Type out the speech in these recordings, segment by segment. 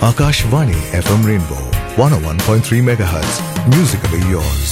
Akashvani FM Rainbow 101.3 MHz. Musically yours.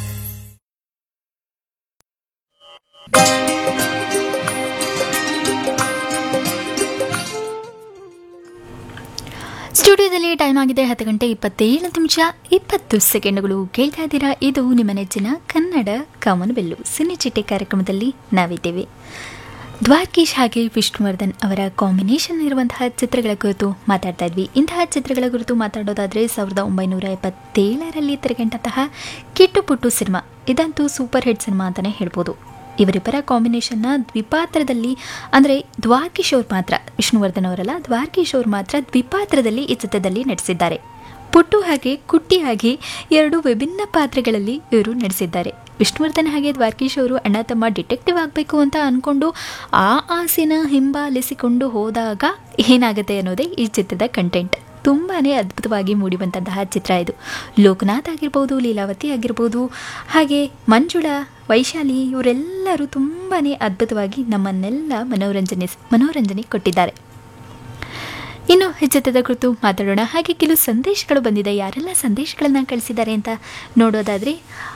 ಸ್ಟುಡಿಯೋದಲ್ಲಿ time ಆಗಿದೆ ಹತ್ತು ಗಂಟೆ ಇಪ್ಪತ್ತೇಳು ನಿಮಿಷ ಇಪ್ಪತ್ತು ಸೆಕೆಂಡ್ಗಳು ಕೇಳ್ತಾ ಇದ್ದೀರಾ ಇದು ನಿಮ್ಮ ನೆಚ್ಚಿನ ಕನ್ನಡ ಕಾಮನಬೆಲ್ಲು ಸಿನಿಚಿಟ್ಟೆ ಕಾರ್ಯಕ್ರಮದಲ್ಲಿ ನಾವಿದ್ದೇವೆ ದ್ವಾರ್ಕೀಶ್ ಹಾಗೆ ವಿಷ್ಣುವರ್ಧನ್ ಅವರ ಕಾಂಬಿನೇಷನ್ ಇರುವಂತಹ ಚಿತ್ರಗಳ ಕುರಿತು ಮಾತಾಡ್ತಾ ಇದ್ವಿ ಇಂತಹ ಚಿತ್ರಗಳ ಕುರಿತು ಮಾತಾಡೋದಾದರೆ ಸಾವಿರದ ಒಂಬೈನೂರ ಎಪ್ಪತ್ತೇಳರಲ್ಲಿ ತೆರೆಗಂಟಂತಹ ಕಿಟ್ಟು ಪುಟ್ಟು ಸಿನಿಮಾ ಇದಂತೂ ಸೂಪರ್ ಹಿಟ್ ಸಿನಿಮಾ ಅಂತಲೇ ಹೇಳ್ಬೋದು ಇವರಿಬ್ಬರ ಕಾಂಬಿನೇಷನ್ನ ದ್ವಿಪಾತ್ರದಲ್ಲಿ ಅಂದರೆ ದ್ವಾರ್ಕೀಶ್ ಅವ್ರು ಮಾತ್ರ ವಿಷ್ಣುವರ್ಧನ್ ಅವರಲ್ಲ ದ್ವಾರ್ಕೀಶ್ ಅವ್ರು ಮಾತ್ರ ದ್ವಿಪಾತ್ರದಲ್ಲಿ ಈ ಚಿತ್ರದಲ್ಲಿ ನಟಿಸಿದ್ದಾರೆ ಪುಟ್ಟು ಹಾಗೆ ಕುಟ್ಟಿ ಹಾಗೆ ಎರಡು ವಿಭಿನ್ನ ಪಾತ್ರಗಳಲ್ಲಿ ಇವರು ನಟಿಸಿದ್ದಾರೆ ವಿಷ್ಣುವರ್ಧನ್ ಹಾಗೆ ದ್ವಾರ್ಕೀಶ್ ಅವರು ಅಣ್ಣ ತಮ್ಮ ಡಿಟೆಕ್ಟಿವ್ ಆಗಬೇಕು ಅಂತ ಅಂದ್ಕೊಂಡು ಆ ಆಸೆನ ಹಿಂಬಾಲಿಸಿಕೊಂಡು ಹೋದಾಗ ಏನಾಗುತ್ತೆ ಅನ್ನೋದೇ ಈ ಚಿತ್ರದ ಕಂಟೆಂಟ್ ತುಂಬಾ ಅದ್ಭುತವಾಗಿ ಮೂಡಿಬಂತಹ ಚಿತ್ರ ಇದು ಲೋಕನಾಥ್ ಆಗಿರ್ಬೋದು ಲೀಲಾವತಿ ಆಗಿರ್ಬೋದು ಹಾಗೆ ಮಂಜುಳಾ ವೈಶಾಲಿ ಇವರೆಲ್ಲರೂ ತುಂಬಾ ಅದ್ಭುತವಾಗಿ ನಮ್ಮನ್ನೆಲ್ಲ ಮನೋರಂಜನೆ ಮನೋರಂಜನೆ ಕೊಟ್ಟಿದ್ದಾರೆ ಇನ್ನು ಈ ಚಿತ್ರದ ಕುರಿತು ಮಾತಾಡೋಣ ಹಾಗೆ ಕೆಲವು ಸಂದೇಶಗಳು ಬಂದಿದೆ ಯಾರೆಲ್ಲ ಸಂದೇಶಗಳನ್ನು ಕಳಿಸಿದ್ದಾರೆ ಅಂತ ನೋಡೋದಾದರೆ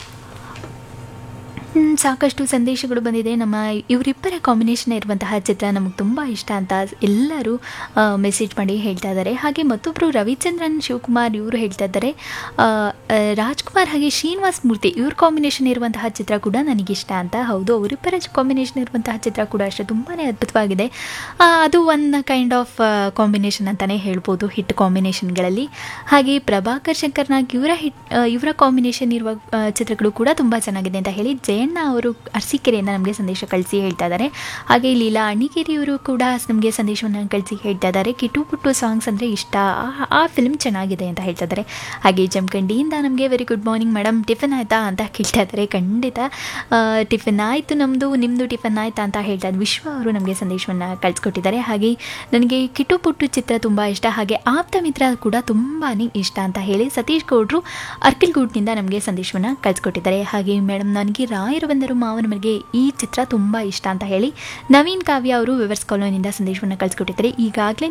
ಹ್ಮ್, ಸಾಕಷ್ಟು ಸಂದೇಶಗಳು ಬಂದಿದೆ ನಮ್ಮ ಇವರಿಬ್ಬರ ಕಾಂಬಿನೇಷನ್ ಇರುವಂತಹ ಚಿತ್ರ ನಮಗೆ ತುಂಬ ಇಷ್ಟ ಅಂತ ಎಲ್ಲರೂ ಮೆಸೇಜ್ ಮಾಡಿ ಹೇಳ್ತಾ ಇದ್ದಾರೆ ಹಾಗೆ ಮತ್ತೊಬ್ಬರು ರವಿಚಂದ್ರನ್ ಶಿವಕುಮಾರ್ ಇವರು ಹೇಳ್ತಾ ಇದ್ದಾರೆ ಆ, ಆ, ರಾಜ್ಕುಮಾರ್ ಹಾಗೆ ಶ್ರೀನಿವಾಸ್ ಮೂರ್ತಿ ಇವ್ರ ಕಾಂಬಿನೇಷನ್ ಇರುವಂತಹ ಚಿತ್ರ ಕೂಡ ನನಗಿಷ್ಟ ಅಂತ ಹೌದು ಅವರಿಬ್ಬರ ಕಾಂಬಿನೇಷನ್ ಇರುವಂತಹ ಚಿತ್ರ ಕೂಡ ಅಷ್ಟೇ ತುಂಬಾ ಅದ್ಭುತವಾಗಿದೆ ಆ, ಅದು ಒನ್ ಕೈಂಡ್ ಆಫ್ ಕಾಂಬಿನೇಷನ್ ಅಂತಲೇ ಹೇಳ್ಬೋದು ಹಿಟ್ ಕಾಂಬಿನೇಷನ್ಗಳಲ್ಲಿ ಹಾಗೆ ಪ್ರಭಾಕರ್ ಶಂಕರ್ ನಾಗ್ ಇವರ ಹಿಟ್ ಆ, ಇವರ ಕಾಂಬಿನೇಷನ್ ಇರುವ ಆ, ಚಿತ್ರಗಳು ಕೂಡ ತುಂಬ ಚೆನ್ನಾಗಿದೆ ಅಂತ ಹೇಳಿ ಜಯಣ್ಣ ಅವರು ಅರಸೀಕೆರೆಯಿಂದ ನಮಗೆ ಸಂದೇಶ ಕಳಿಸಿ ಹೇಳ್ತಾ ಇದ್ದಾರೆ ಹಾಗೆ ಲೀಲಾ ಅಣಿಗೇರಿಯವರು ಕೂಡ ನಮಗೆ ಸಂದೇಶವನ್ನು ಕಳಿಸಿ ಹೇಳ್ತಾ ಇದ್ದಾರೆ ಕಿಟು ಪುಟ್ಟು ಸಾಂಗ್ಸ್ ಅಂದರೆ ಇಷ್ಟ ಆ- ಆ ಫಿಲ್ಮ್ ಚೆನ್ನಾಗಿದೆ ಅಂತ ಹೇಳ್ತಾ ಇದ್ದಾರೆ ಹಾಗೆ ಜಮಖಂಡಿಯಿಂದ ನಮಗೆ very good morning madam tiffin ಆಯಿತಾ ಅಂತ ಕೇಳ್ತಾ ಇದ್ದಾರೆ ಖಂಡಿತ ಆ, ಟಿಫನ್ ಆಯಿತು ನಮ್ಮದು ನಿಮ್ಮದು ಟಿಫನ್ ಆಯ್ತಾ ಅಂತ ಹೇಳ್ತಾ ಇದ್ದಾರೆ ವಿಶ್ವ ಅವರು ನಮಗೆ ಸಂದೇಶವನ್ನು ಕಳಿಸ್ಕೊಟ್ಟಿದ್ದಾರೆ ಹಾಗೆ ನನಗೆ ಕಿಟು ಪುಟ್ಟು ಚಿತ್ರ ತುಂಬ ಇಷ್ಟ ಹಾಗೆ ಆಪ್ತ ಮಿತ್ರ ಕೂಡ ತುಂಬಾ ಇಷ್ಟ ಅಂತ ಹೇಳಿ ಸತೀಶ್ ಗೌಡ್ರು ಅರ್ಕಿಲ್ಗೂಡ್ನಿಂದ ನಮಗೆ ಸಂದೇಶವನ್ನು ಕಳಿಸ್ಕೊಟ್ಟಿದ್ದಾರೆ ಹಾಗೆ ಮೇಡಮ್ ನನಗೆ ರಾಯರು ಬಂದರು ಮಾವನ ಮನೆಗೆ ಈ ಚಿತ್ರ ತುಂಬ ಇಷ್ಟ ಅಂತ ಹೇಳಿ ನವೀನ್ ಕಾವ್ಯ ಅವರು ವಿವರ್ಸ್ ಕಾಲೋನಿಂದ ಸಂದೇಶವನ್ನು ಕಳಿಸ್ಕೊಟ್ಟಿದ್ದಾರೆ ಈಗಾಗಲೇ